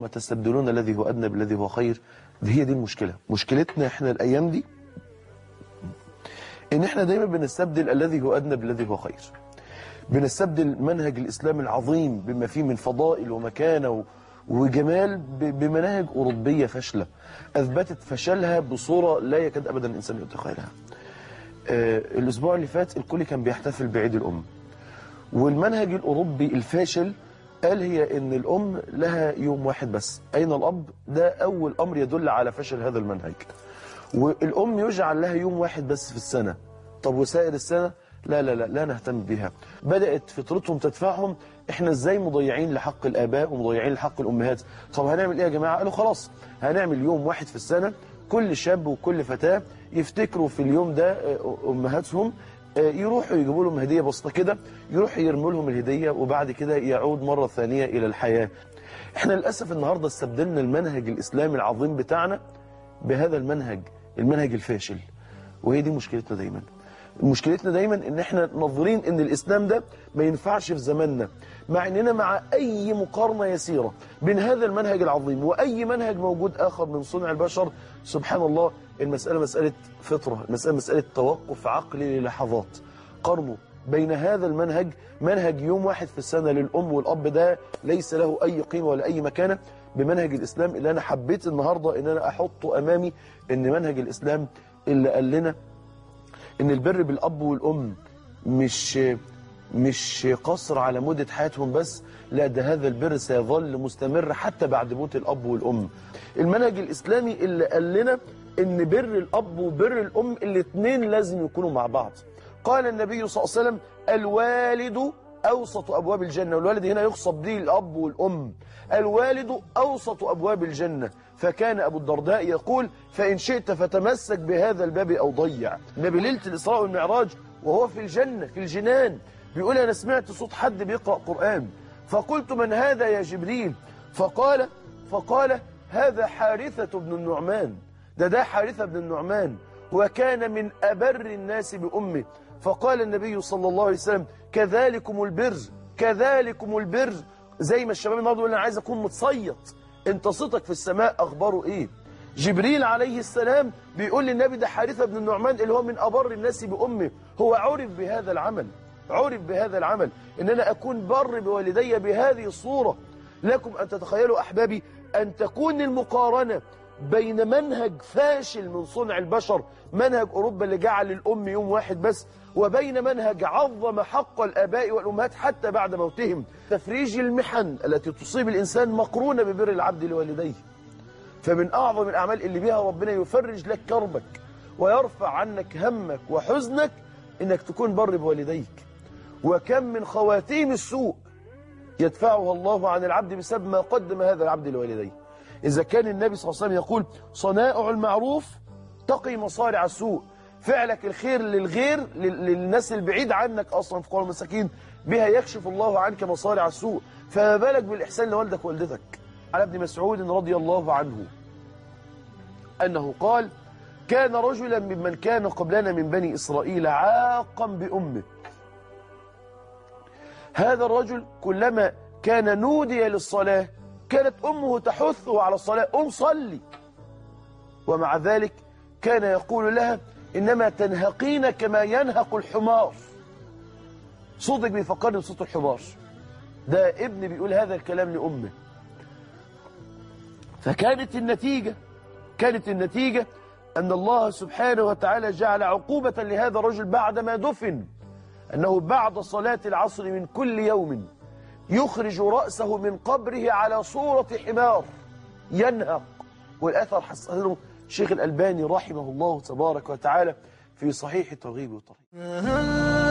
ما تستبدلون الذي هو أدنى بالذي هو خير دي هي دي المشكلة مشكلتنا احنا الأيام دي ان احنا دايما بنستبدل الذي هو أدنى بالذي هو خير بنستبدل منهج الإسلام العظيم بما فيه من فضائل ومكانة و- وجمال ب- بمناهج أوروبية فاشلة أثبتت فشلها بصورة لا يكاد أبدا الإنسان يتخيلها آه، الأسبوع اللي فات الكل كان بيحتفل بعيد الأم والمنهج الأوروبي الفاشل قال هي ان الام لها يوم واحد بس اين الاب ده اول امر يدل على فشل هذا المنهج والام يجعل لها يوم واحد بس في السنة طب وسائر السنة لا لا لا لا نهتم بها بدأت فطرتهم تدفعهم احنا ازاي مضيعين لحق الاباء ومضيعين لحق الامهات طب هنعمل ايه يا جماعة قالوا خلاص هنعمل يوم واحد في السنة كل شاب وكل فتاة يفتكروا في اليوم ده آه، امهاتهم آه، يروحوا يجيبوا لهم هدية بسيطة كده يروحوا يرموا لهم الهدية وبعد كده يعود مرة ثانية إلى الحياة احنا للأسف النهاردة استبدلنا المنهج الإسلامي العظيم بتاعنا بهذا المنهج المنهج الفاشل وهي دي مشكلتنا دايما مشكلتنا دايما ان احنا ناظرين ان الاسلام ده ما ينفعش في زماننا مع اننا مع اي مقارنة يسيرة بين هذا المنهج العظيم واي منهج موجود اخر من صنع البشر سبحان الله المسألة مسألة فطرة المسألة مسألة توقف عقلي للحظات قارنوا بين هذا المنهج منهج يوم واحد في السنة للأم والأب ده ليس له أي قيمة ولا أي مكانة بمنهج الإسلام اللي أنا حبيت النهاردة إن أنا أحطه أمامي إن منهج الإسلام اللي قال لنا إن البر بالأب والأم مش مش قصر على مدة حياتهم بس لا ده هذا البر سيظل مستمر حتى بعد موت الأب والأم المنهج الإسلامي اللي قال لنا إن بر الأب وبر الأم الاثنين لازم يكونوا مع بعض قال النبي صلى الله عليه وسلم الوالد أوسط أبواب الجنة والوالد هنا يخصب به الأب والأم الوالد أوسط أبواب الجنة فكان أبو الدرداء يقول فإن شئت فتمسك بهذا الباب أو ضيع النبي ليلة الإسراء والمعراج وهو في الجنة في الجنان بيقول أنا سمعت صوت حد بيقرأ قرآن فقلت من هذا يا جبريل فقال فقال هذا حارثة بن النعمان ده ده حارثة بن النعمان وكان من أبر الناس بأمه فقال النبي صلى الله عليه وسلم كذلكم البر كذلكم البر زي ما الشباب النهارده يقول انا عايز اكون متصيط انت صوتك في السماء اخباره ايه جبريل عليه السلام بيقول للنبي ده حارثة بن النعمان اللي هو من أبر الناس بأمه هو عرف بهذا العمل عرف بهذا العمل ان انا اكون بر بوالدي بهذه الصورة لكم ان تتخيلوا احبابي ان تكون المقارنة بين منهج فاشل من صنع البشر منهج اوروبا اللي جعل الام يوم واحد بس وبين منهج عظم حق الاباء والامهات حتى بعد موتهم تفريج المحن التي تصيب الانسان مقرونة ببر العبد لوالديه فمن اعظم الاعمال اللي بها ربنا يفرج لك كربك ويرفع عنك همك وحزنك انك تكون بر بوالديك وكم من خواتيم السوء يدفعها الله عن العبد بسبب ما قدم هذا العبد لوالديه إذا كان النبي صلى الله عليه وسلم يقول صنائع المعروف تقي مصارع السوء فعلك الخير للغير لل- للناس البعيد عنك أصلا في قول المساكين بها يكشف الله عنك مصارع السوء فما بالك بالإحسان لوالدك ووالدتك على ابن مسعود رضي الله عنه أنه قال كان رجلا ممن كان قبلنا من بني إسرائيل عاقا بأمه هذا الرجل كلما كان نودي للصلاة كانت أمه تحثه على الصلاة أم صلي ومع ذلك كان يقول لها إنما تنهقين كما ينهق الحمار صوتك بيفكرني بصوت الحمار ده ابن بيقول هذا الكلام لأمه فكانت النتيجة كانت النتيجة أن الله سبحانه وتعالى جعل عقوبة لهذا الرجل بعدما دفن أنه بعد صلاة العصر من كل يوم يخرج رأسه من قبره على صورة حمار ينهق والأثر حسنه الشيخ الألباني رحمه الله تبارك وتعالى في صحيح الترغيب والترهيب